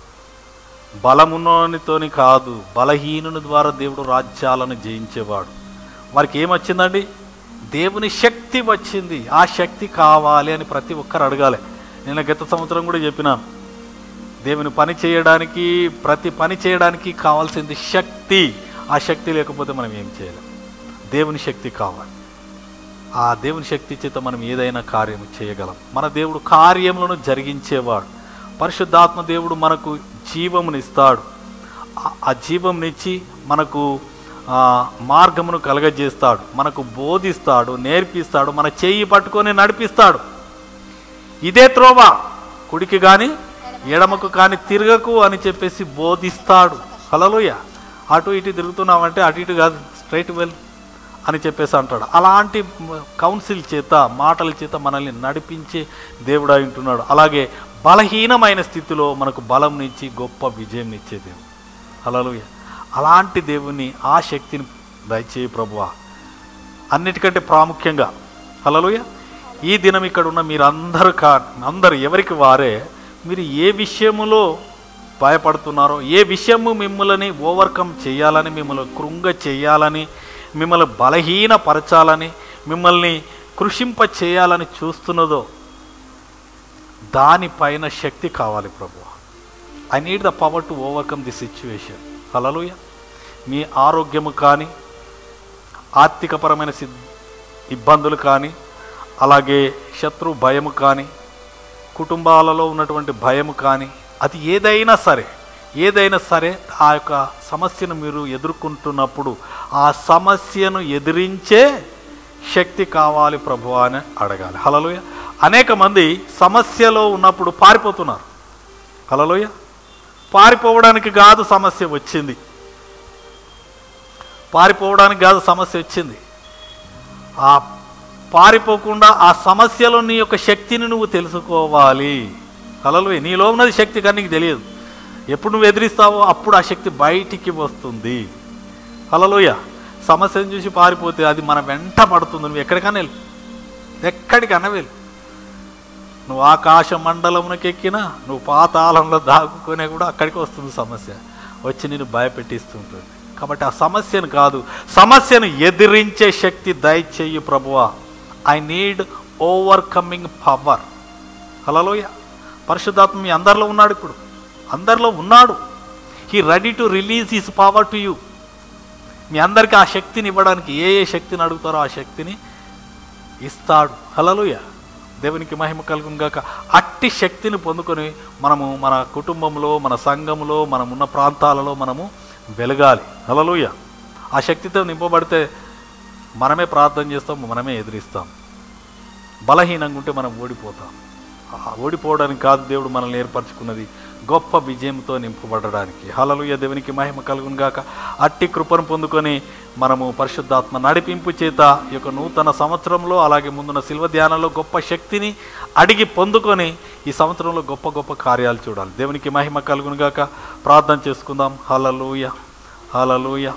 బలమున్నోనితోని కాదు బలహీనుని ద్వారా దేవుడు రాజ్యాలను జయించేవాడు వారికి ఏమొచ్చిందండి దేవుని శక్తి వచ్చింది ఆ శక్తి కావాలి అని ప్రతి ఒక్కరు అడగాలి నేను గత సంవత్సరం కూడా చెప్పినాను దేవుని పని చేయడానికి ప్రతి పని చేయడానికి కావాల్సింది శక్తి ఆ శక్తి లేకపోతే మనం ఏం చేయలేం దేవుని శక్తి కావాలి ఆ దేవుని శక్తి చేత మనం ఏదైనా కార్యం చేయగలం మన దేవుడు కార్యములను జరిగించేవాడు పరిశుద్ధాత్మ దేవుడు మనకు జీవమునిస్తాడు ఆ- ఆ జీవంనిచ్చి మనకు ఆ, మార్గమును కలగజేస్తాడు మనకు బోధిస్తాడు నేర్పిస్తాడు మన చెయ్యి పట్టుకొని నడిపిస్తాడు ఇదే త్రోవ కుడికి కానీ ఎడమకు కానీ తిరగకు అని చెప్పేసి బోధిస్తాడు హలలోయ అటు ఇటు తిరుగుతున్నామంటే అటు ఇటు కాదు స్ట్రైట్ వెల్ అని చెప్పేసి అంటాడు అలాంటి కౌన్సిల్ చేత మాటల చేత మనల్ని నడిపించే దేవుడు అయి ఉంటున్నాడు అలాగే బలహీనమైన స్థితిలో మనకు బలం ఇచ్చి గొప్ప విజయం ఇచ్చే దేవుడు హలలోయ అలాంటి దేవుని ఆ శక్తిని దయచేయి ప్రభువా అన్నిటికంటే ప్రాముఖ్యంగా హలలోయ ఈ దినం ఇక్కడ ఉన్న మీరందరూ కా అందరు ఎవరికి వారే మీరు ఏ విషయములో భయపడుతున్నారో ఏ విషయము మిమ్మల్ని ఓవర్కమ్ చేయాలని మిమ్మల్ని కృంగ చేయాలని మిమ్మల్ని బలహీనపరచాలని మిమ్మల్ని కృషింప చేయాలని చూస్తున్నదో దానిపైన శక్తి కావాలి ప్రభు I need the power to overcome the situation హలలుయ మీ ఆరోగ్యము కానీ ఆర్థికపరమైన సిద్ ఇబ్బందులు కానీ అలాగే శత్రు భయము కానీ కుటుంబాలలో ఉన్నటువంటి భయము కానీ అది ఏదైనా సరే ఏదైనా సరే ఆ యొక్క సమస్యను మీరు ఎదుర్కొంటున్నప్పుడు ఆ సమస్యను ఎదిరించే శక్తి కావాలి ప్రభు అని అడగాలి హలలోయ అనేక మంది సమస్యలో ఉన్నప్పుడు పారిపోతున్నారు హలలోయ పారిపోవడానికి కాదు సమస్య వచ్చింది పారిపోవడానికి కాదు సమస్య వచ్చింది ఆ పారిపోకుండా ఆ సమస్యలో నీ యొక్క శక్తిని నువ్వు తెలుసుకోవాలి కలలు నీలో ఉన్నది శక్తి కానీ నీకు తెలియదు ఎప్పుడు నువ్వు ఎదిరిస్తావో అప్పుడు ఆ శక్తి బయటికి వస్తుంది కలలోయ సమస్యను చూసి పారిపోతే అది మన వెంట పడుతుంది నువ్వు ఎక్కడికన్నా వెళ్ళు ఎక్కడికన్నా వెళ్ళు నువ్వు ఆకాశ మండలమునకి ఎక్కినా నువ్వు పాతాళంలో దాక్కునే కూడా అక్కడికి వస్తుంది సమస్య వచ్చి నేను భయపెట్టిస్తుంటుంది కాబట్టి ఆ సమస్యను కాదు సమస్యను ఎదిరించే శక్తి దయచేయి ప్రభువా ఐ నీడ్ ఓవర్కమింగ్ పవర్ హలోయ పరిశుద్ధాత్మ మీ అందరిలో ఉన్నాడు ఇప్పుడు అందరిలో ఉన్నాడు he ready to release his power to you మీ అందరికీ ఆ శక్తిని ఇవ్వడానికి ఏ ఏ శక్తిని అడుగుతారో ఆ శక్తిని ఇస్తాడు హలలుయ దేవునికి మహిమ కలుగును గాక అట్టి శక్తిని పొందుకొని మనము మన కుటుంబంలో మన సంఘంలో మనం ఉన్న ప్రాంతాలలో మనము వెలగాలి హలలుయ ఆ శక్తితో నింపబడితే మనమే ప్రార్థన చేస్తాం మనమే ఎదిరిస్తాం బలహీనంగా ఉంటే మనం ఓడిపోతాం ఆ ఓడిపోవడానికి కాదు దేవుడు మనల్ని ఏర్పరచుకున్నది గొప్ప విజయంతో నింపబడడానికి హలలుయ దేవునికి మహిమ కలుగును గాక అట్టి కృపను పొందుకొని మనము పరిశుద్ధాత్మ నడిపింపు చేత ఈ యొక్క నూతన సంవత్సరంలో అలాగే ముందున్న శిల్వ ధ్యానంలో గొప్ప శక్తిని అడిగి పొందుకొని ఈ సంవత్సరంలో గొప్ప గొప్ప కార్యాలు చూడాలి దేవునికి మహిమ కలుగును గాక ప్రార్థన చేసుకుందాం హలలుయ హలలుయ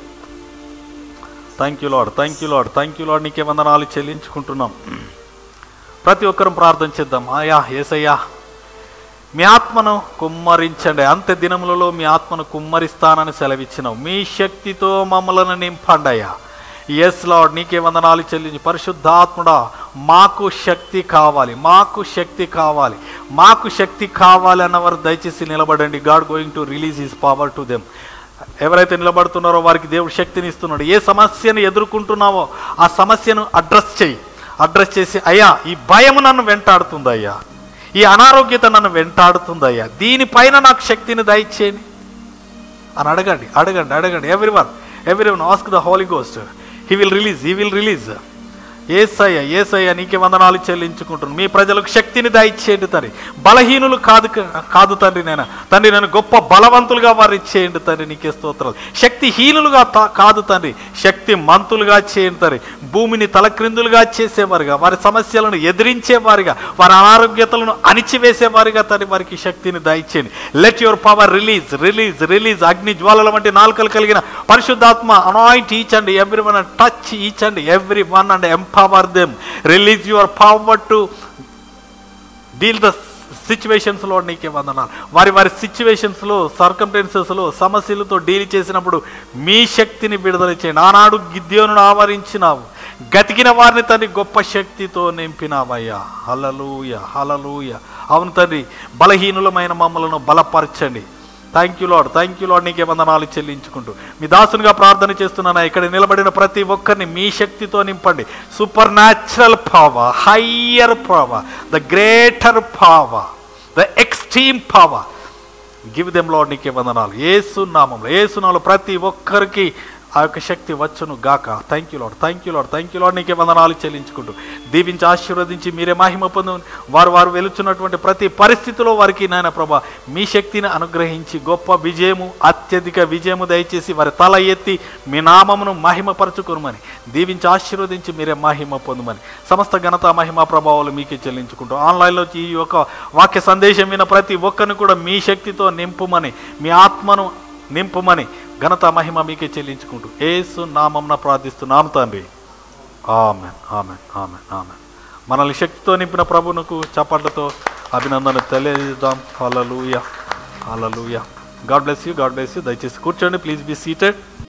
thank you Lord thank you Lord thank you Lord నీకే వందనాలు చెల్లించుకుంటున్నాం ప్రతి ఒక్కరం ప్రార్థన చేద్దాం ఆయా ఏసయ్యా మీ ఆత్మను కుమ్మరించండి అంత్య దినములలో మీ ఆత్మను కుమ్మరిస్తానని సెలవిచ్చినావు మీ శక్తితో మమ్మలను నింపండి అయ్యా ఎస్ లార్డ్ నీకే వందనాలు చెల్లించి పరిశుద్ధాత్ముడా మాకు శక్తి కావాలి మాకు శక్తి కావాలి మాకు శక్తి కావాలి అన్నవారు దయచేసి నిలబడండి God going to release his power to them ఎవరైతే నిలబడుతున్నారో వారికి దేవుడు శక్తిని ఇస్తున్నాడు ఏ సమస్యను ఎదుర్కొంటున్నావో ఆ సమస్యను అడ్రస్ చేయి అడ్రస్ చేసి అయ్యా ఈ భయము నన్ను వెంటాడుతుంది అయ్యా ఈ అనారోగ్యత నన్ను వెంటాడుతుంది అయ్యా దీనిపైన నాకు శక్తిని దయచేయండి అని అడగండి అడగండి అడగండి everyone everyone ask the Holy Ghost he will release he will release Yesayya Yesayya నీకే వందనాలు చెల్లించుకుంటున్నాను మీ ప్రజలకు శక్తిని దయచేయండి తండ్రి బలహీనులు కాదు కాదు తండ్రి నేను తండ్రి నేను గొప్ప బలవంతులుగా వారు ఇచ్చేయండి తండ్రి నీకే స్తోత్రాలు శక్తిహీనులుగా తా- కాదు తండ్రి శక్తి మంతులుగా చేయండి తండ్రి భూమిని తలక్రిందులుగా చేసేవారుగా వారి సమస్యలను ఎదిరించేవారుగా వారి అనారోగ్యతలను అణిచివేసేవారుగా తండ్రి వారికి శక్తిని దయచేయండి let your power release release release అగ్ని జ్వాలల వంటి నాలుకలు కలిగిన పరిశుద్ధాత్మ anoint each and every one touch each and every one and empower them release your power to deal the సిచ్యువేషన్స్లో నీకే వందనాలు వారి వారి సిచ్యువేషన్స్లో సర్కంటెన్సెస్లో సమస్యలతో డీల్ చేసినప్పుడు మీ శక్తిని విడుదల చేయండి ఆనాడు గిద్యోను ఆవరించినావు గతికిన వారిని తండ్రి గొప్ప శక్తితో నింపినావయ్యా హలలుయ హలలుయ అవును తండ్రి బలహీనులమైన మమ్మలను బలపరచండి thank you Lord thank you Lord నీకే వందనాలు చెల్లించుకుంటూ మీ దాసునిగా ప్రార్థన చేస్తున్నాను ఇక్కడ నిలబడిన ప్రతి ఒక్కరిని మీ శక్తితో నింపండి supernatural power higher power the greater power the extreme power give them Lord నీకే వందనాలు ఏసు నామంలో ఏసు నామంలో ప్రతి ఒక్కరికి ఆ యొక్క శక్తి వచ్చును గాక thank you Lord thank you Lord thank you Lord నీకే వందనాలు చెల్లించుకుంటూ దీవించి ఆశీర్వదించి మీరే మహిమ పొందు వారు వారు వెలుచున్నటువంటి ప్రతి పరిస్థితిలో వారికి నాయన ప్రభా మీ శక్తిని అనుగ్రహించి గొప్ప విజయము అత్యధిక విజయము దయచేసి వారి తల ఎత్తి మీ నామమును మహిమపరచుకునమని దీవించి ఆశీర్వదించి మీరే మహిమ పొందుమని సమస్త ఘనత మహిమ ప్రభావాలు మీకే చెల్లించుకుంటూ ఆన్లైన్లో ఈ యొక్క వాక్య సందేశం విన ప్రతి ఒక్కరిని కూడా మీ శక్తితో నింపుమని మీ ఆత్మను నింపుమని ఘనత మహిమ మీకే చెల్లించుకుంటూ ఏసు నామంన ప్రార్థిస్తున్నాం తండ్రి ఆమెన్ ఆమెన్ ఆమెన్ ఆమెన్ మనల్ని శక్తితో నింపిన ప్రభునకు చప్పట్లతో అభినందన తెలియజేద్దాం హల్లెలూయా హల్లెలూయా God bless you God bless you దయచేసి కూర్చోండి ప్లీజ్ బీ సీటెడ్